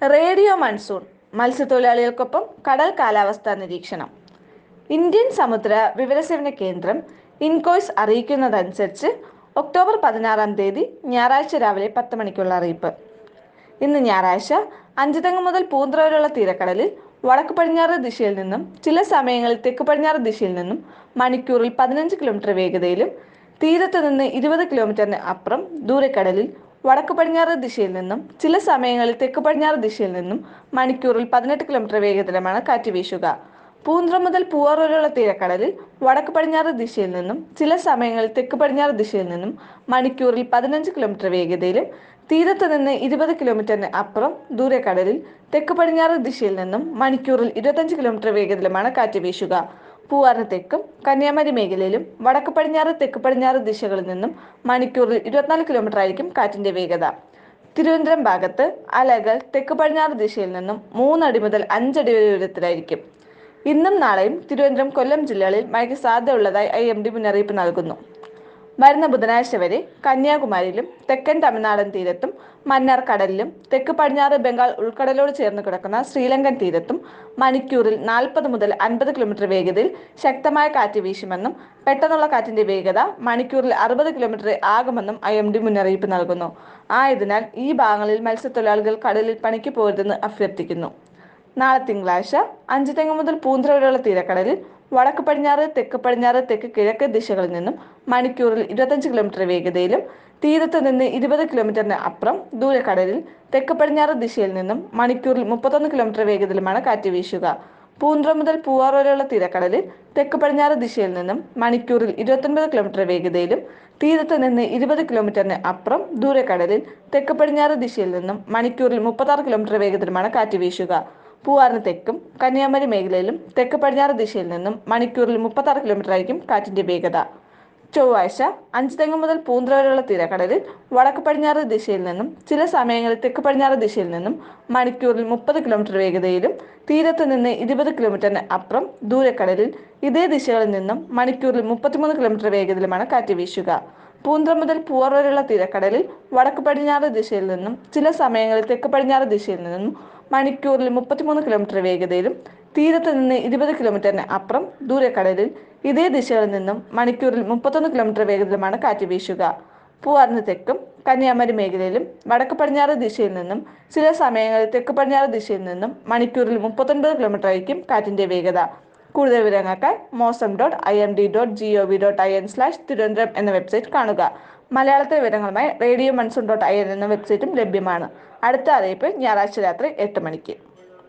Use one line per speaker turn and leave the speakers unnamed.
radio monsoon മത്സ്യത്തൊഴിലാളികൾക്കൊപ്പം കടൽ കാലാവസ്ഥാ നിരീക്ഷണം ഇന്ത്യൻ സമുദ്ര വിവരസേവന കേന്ദ്രം ഇൻകോയ്സ് അറിയിക്കുന്നതനുസരിച്ച് ഒക്ടോബർ പതിനാറാം തീയതി ഞായറാഴ്ച രാവിലെ പത്ത് മണിക്കുള്ള അറിയിപ്പ് ഇന്ന് ഞായറാഴ്ച അഞ്ചുതെങ്ങ് മുതൽ പൂന്തറ വരെയുള്ള തീരക്കടലിൽ വടക്ക് പടിഞ്ഞാറ് ദിശയിൽ നിന്നും ചില സമയങ്ങളിൽ തെക്ക് പടിഞ്ഞാറ് ദിശയിൽ നിന്നും മണിക്കൂറിൽ പതിനഞ്ച് കിലോമീറ്റർ വേഗതയിലും തീരത്ത് നിന്ന് ഇരുപത് കിലോമീറ്ററിന് അപ്പുറം ദൂരക്കടലിൽ വടക്ക് പടിഞ്ഞാറ് ദിശയിൽ നിന്നും ചില സമയങ്ങളിൽ തെക്ക് പടിഞ്ഞാറ് ദിശയിൽ നിന്നും മണിക്കൂറിൽ പതിനെട്ട് കിലോമീറ്റർ വേഗത്തിലുമാണ് കാറ്റ് വീശുക പൂന്ത്ര മുതൽ പൂവാർ വരെയുള്ള തീരക്കടലിൽ വടക്ക് പടിഞ്ഞാറ് ദിശയിൽ നിന്നും ചില സമയങ്ങളിൽ തെക്ക് പടിഞ്ഞാറ് ദിശയിൽ നിന്നും മണിക്കൂറിൽ പതിനഞ്ച് കിലോമീറ്റർ വേഗതയിലും തീരത്ത് നിന്ന് ഇരുപത് കിലോമീറ്ററിന് അപ്പുറം ദൂരക്കടലിൽ തെക്ക് പടിഞ്ഞാറ് ദിശയിൽ നിന്നും മണിക്കൂറിൽ ഇരുപത്തഞ്ച് കിലോമീറ്റർ വേഗത്തിലുമാണ് കാറ്റ് വീശുക പൂവാറിന് തെക്കും കന്യാകുമാരി മേഖലയിലും വടക്ക് പടിഞ്ഞാറ് തെക്ക് പടിഞ്ഞാറ് ദിശകളിൽ നിന്നും മണിക്കൂറിൽ ഇരുപത്തിനാല് കിലോമീറ്റർ ആയിരിക്കും കാറ്റിന്റെ വേഗത തിരുവനന്തപുരം ഭാഗത്ത് അലകൾ തെക്ക് പടിഞ്ഞാറ് ദിശയിൽ നിന്നും മൂന്നടി മുതൽ അഞ്ചടി വരെ ഉയരത്തിലായിരിക്കും ഇന്നും നാളെയും തിരുവനന്തപുരം കൊല്ലം ജില്ലകളിൽ മഴയ്ക്ക് സാധ്യതയുള്ളതായി ഐ എം ഡി മുന്നറിയിപ്പ് നൽകുന്നു വരുന്ന ബുധനാഴ്ച വരെ കന്യാകുമാരിയിലും തെക്കൻ തമിഴ്നാടൻ തീരത്തും മന്നാർ കടലിലും തെക്ക് പടിഞ്ഞാറ് ബംഗാൾ ഉൾക്കടലോട് ചേർന്ന് കിടക്കുന്ന ശ്രീലങ്കൻ തീരത്തും മണിക്കൂറിൽ നാൽപ്പത് മുതൽ അൻപത് കിലോമീറ്റർ വേഗതയിൽ ശക്തമായ കാറ്റ് വീശുമെന്നും പെട്ടെന്നുള്ള കാറ്റിന്റെ വേഗത മണിക്കൂറിൽ അറുപത് കിലോമീറ്റർ ആകുമെന്നും ഐ എം ഡി മുന്നറിയിപ്പ് നൽകുന്നു ആയതിനാൽ ഈ ഭാഗങ്ങളിൽ മത്സ്യത്തൊഴിലാളികൾ കടലിൽ പണിക്ക് പോരുതെന്ന് അഭ്യർത്ഥിക്കുന്നു നാളെ തിങ്കളാഴ്ച അഞ്ച് തെങ്ങ് മുതൽ പൂന്തറ വരെയുള്ള തീരക്കടലിൽ വടക്ക് പടിഞ്ഞാറ് തെക്ക് പടിഞ്ഞാറ് തെക്ക് കിഴക്ക് ദിശകളിൽ നിന്നും മണിക്കൂറിൽ ഇരുപത്തഞ്ച് കിലോമീറ്റർ വേഗതയിലും തീരത്ത് നിന്ന് ഇരുപത് കിലോമീറ്ററിന് അപ്പുറം ദൂരക്കടലിൽ തെക്ക് പടിഞ്ഞാറ് ദിശയിൽ നിന്നും മണിക്കൂറിൽ മുപ്പത്തൊന്ന് കിലോമീറ്റർ വേഗതയിലുമാണ് കാറ്റ് വീശുക പൂന്തറ മുതൽ പൂവാർ വരെയുള്ള തീരക്കടലിൽ തെക്ക് പടിഞ്ഞാറ് ദിശയിൽ നിന്നും മണിക്കൂറിൽ ഇരുപത്തൊൻപത് കിലോമീറ്റർ വേഗതയിലും തീരത്ത് നിന്ന് ഇരുപത് കിലോമീറ്ററിന് അപ്പുറം ദൂരക്കടലിൽ തെക്ക് പടിഞ്ഞാറ് ദിശയിൽ നിന്നും മണിക്കൂറിൽ മുപ്പത്താറ് കിലോമീറ്റർ വേഗത്തിലുമാണ് കാറ്റ് വീശുക പൂവാറിന് തെക്കും കന്യാകുമാരി മേഖലയിലും തെക്ക് പടിഞ്ഞാറ് ദിശയിൽ നിന്നും മണിക്കൂറിൽ മുപ്പത്താറ് കിലോമീറ്റർ ആയിരിക്കും കാറ്റിന്റെ വേഗത ചൊവ്വാഴ്ച അഞ്ച് തെങ്ങ് മുതൽ പൂന്തറ വരെയുള്ള തീരക്കടലിൽ വടക്ക് പടിഞ്ഞാറ് ദിശയിൽ നിന്നും ചില സമയങ്ങളിൽ തെക്ക് പടിഞ്ഞാറ് ദിശയിൽ നിന്നും മണിക്കൂറിൽ മുപ്പത് കിലോമീറ്റർ വേഗതയിലും തീരത്ത് നിന്ന് ഇരുപത് കിലോമീറ്ററിന് അപ്പുറം ദൂരക്കടലിൽ ഇതേ ദിശകളിൽ നിന്നും മണിക്കൂറിൽ മുപ്പത്തിമൂന്ന് കിലോമീറ്റർ വേഗതയിലുമാണ് കാറ്റ് വീശുക പൂന്തറ മുതൽ പൂവാർ വരെയുള്ള തീരക്കടലിൽ വടക്ക് പടിഞ്ഞാറ് ദിശയിൽ നിന്നും ചില സമയങ്ങളിൽ തെക്ക് പടിഞ്ഞാറ് ദിശയിൽ നിന്നും മണിക്കൂറിൽ മുപ്പത്തിമൂന്ന് കിലോമീറ്റർ വേഗതയിലും തീരത്ത് നിന്ന് ഇരുപത് കിലോമീറ്ററിന് അപ്പുറം ദൂരക്കടലിൽ ഇതേ ദിശകളിൽ നിന്നും മണിക്കൂറിൽ മുപ്പത്തൊന്ന് കിലോമീറ്റർ വേഗത്തിലുമാണ് കാറ്റ് വീശുക പൂവാറിന് തെക്കും കന്യാകുമാരി മേഖലയിലും വടക്ക് പടിഞ്ഞാറ് ദിശയിൽ നിന്നും ചില സമയങ്ങളിൽ തെക്ക് പടിഞ്ഞാറ് ദിശയിൽ നിന്നും മണിക്കൂറിൽ മുപ്പത്തൊൻപത് കിലോമീറ്റർ ആയിരിക്കും കാറ്റിന്റെ വേഗത കൂടുതൽ വിവരങ്ങൾക്കായി mausam dot I M D dot G O V dot I N slash Thiruvananthapuram എന്ന വെബ്സൈറ്റ് കാണുക മലയാളത്തിലെ വിവരങ്ങളുമായി radio monsoon dot I N എന്ന വെബ്സൈറ്റും ലഭ്യമാണ് അടുത്ത അറിയിപ്പ് ഞായറാഴ്ച രാത്രി എട്ട് മണിക്ക്